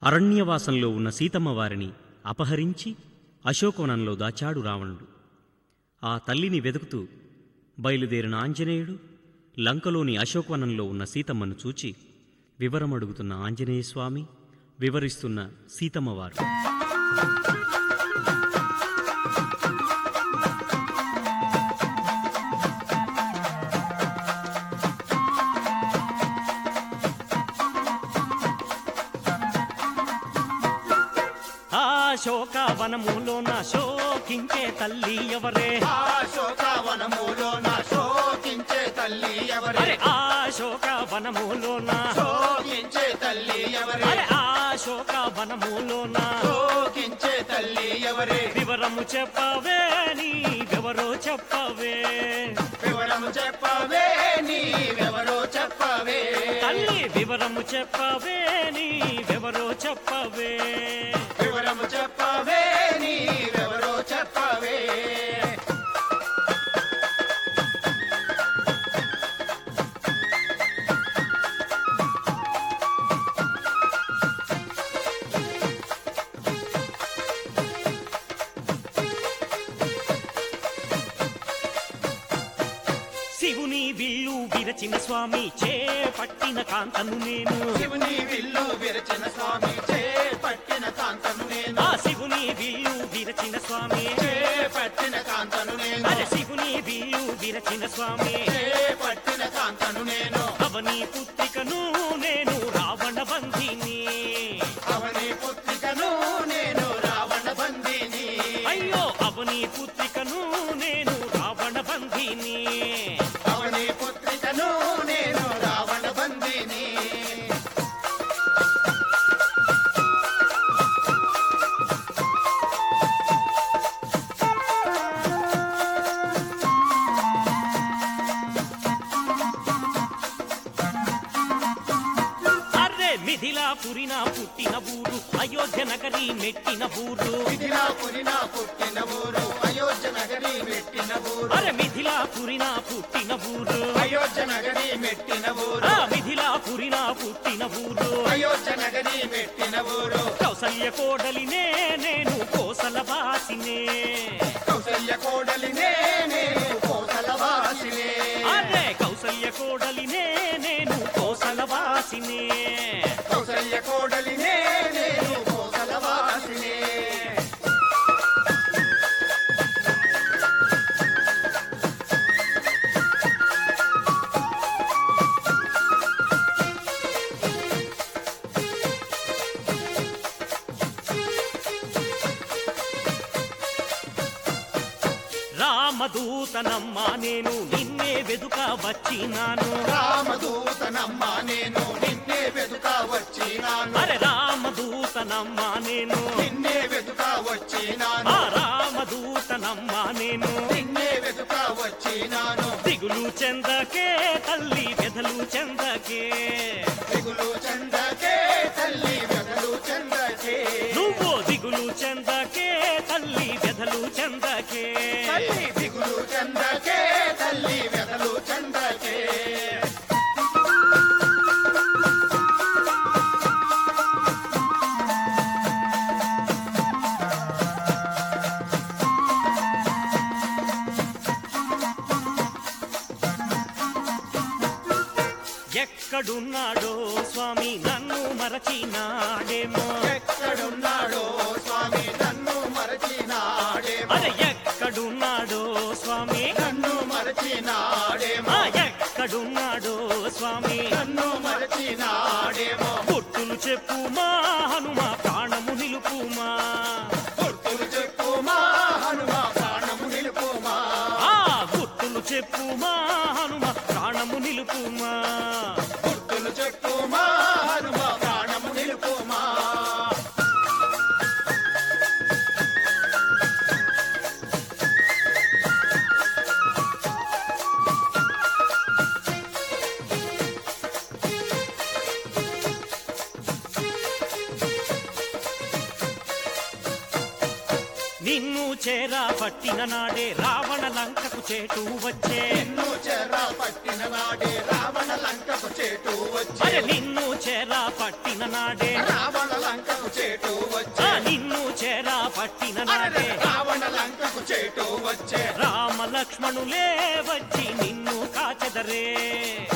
అరణ్యవాసంలో ఉన్న సీతమ్మ వారిని అపహరించి అశోకవనంలో దాచాడు రావణుడు ఆ తల్లిని వెతుకుతూ బయలుదేరిన ఆంజనేయుడు లంకలోని అశోకవనంలో ఉన్న సీతమ్మను చూచి వివరమడుగుతున్న ఆంజనేయ స్వామి వివరిస్తున్న సీతమ్మవారు అశోకవనములోన శోకించే తల్లి ఎవరే అశోకవనములో నా శోకించే తల్లి ఎవరే అరే అశోకవనములోన శోకించే తల్లి ఎవరే అరే అశోకవనములోన శోకించే తల్లి ఎవరే వివరము చెప్పవే నీవెవరో చెప్పవే వివరము చెప్పవే నీవెవరో చెప్పవే తల్లి వివరము చెప్పవే నీవెవరో చెప్పవే వివరము చెప్పవే నీవెవరో చెప్పవే శివుని విల్లు విరచిన స్వామి చేపట్టిన కాంతను నేను శివుని విల్లు విరచిన స్వామి చేపట్టిన కాంతను నేను ఆ శివుని విల్లు విరచిన స్వామి చేపట్టిన కాంతను నేను అరే శివుని విల్లు విరచిన స్వామి చేపట్టిన కాంతను నేను అవని పుత్రికను నేను రావణ బంధిని అవని పుత్రికను నేను రావణ బందిని అయ్యో అవని పుత్రికను నేను రావణ బంధిని అవని పుత్రికను నేను రావణ బందిని అర్రే మిథిలా పురిన పుట్టిన ఊరు అయోధ్య నగరి మెట్టిన ఊరు మిథిలా పురిన పుట్టిన ఊరు అయోధ్య నగరి మెట్టిన ఊరు అరే మిథిలా పురిన పుట్టిన ఊరు అయోధ్య నగరి మెట్టిన ఊరు ఆ మిథిలా పురిన పుట్టిన ఊరు అయోధ్య నగరి మెట్టిన ఊరు కౌసల్య కోడలినే నేను కోసల వాసినే కౌసల్య కోడలినే నేను కోసల వాసినే అరే కౌసల్య కోడలినే నేను కోసల వాసినే కౌసల్య కోడలినే నేను కోసల వాసినే రామదూతనమ్మ నేను నిన్నే వెదుక వచ్చినాను రామదూతనమ్మ నేను నిన్నే వెతుక వచ్చినాను అరే రామదూతనమ్మ నేను నిన్నే వెతుక వచ్చినాను ఆ రామదూతనమ్మ నేను నిన్నే వెతుక వచ్చినాను దిగులు చెందకే తల్లి వెదలు చెందకే దిగులు చందకే తల్లి వెదలు చందకే నువ్వు దిగులు చెందకే తల్లి వెదలు చెందకే తల్లి దిగులు చందకే తల్లి వెదలు చందకే ఎక్కడున్నాడో స్వామి నన్ను మరచినాడేమో ఎక్కడున్నాడో స్వామి నన్ను మరచినాడేమో అరే ఎక్కడున్నాడో స్వామి నన్ను మరచినాడేమో ఆ ఎక్కడున్నాడో స్వామి నన్ను మరచినాడేమో గుట్టులు చెప్పుమా హనుమ ప్రాణము నిలుపుమా గుర్తులు చెప్పుమా హనుమ ప్రాణము నిలుపుమా ఆ గుట్టులు చెప్పుమా హనుమ ప్రాణము నిలుపుమా గుర్తులు చెప్పుమా హనుమ ప్రాణము నిలుపుమా నిన్ను చేరా పట్టిన నాడే రావణ లంకకు చేటు వచ్చే నిన్ను చెర పట్టిన నాడే రావణ లంకకు చేటు వచ్చే అరే నిన్ను చేరా పట్టిన నాడే రావణ లంకకు చేటు ఆ వచ్చే నిన్ను చేరా పట్టిన నాడే రావణ లంకకు చేటు వచ్చే రామ లక్ష్మణులే వచ్చి నిన్ను కాచెదరే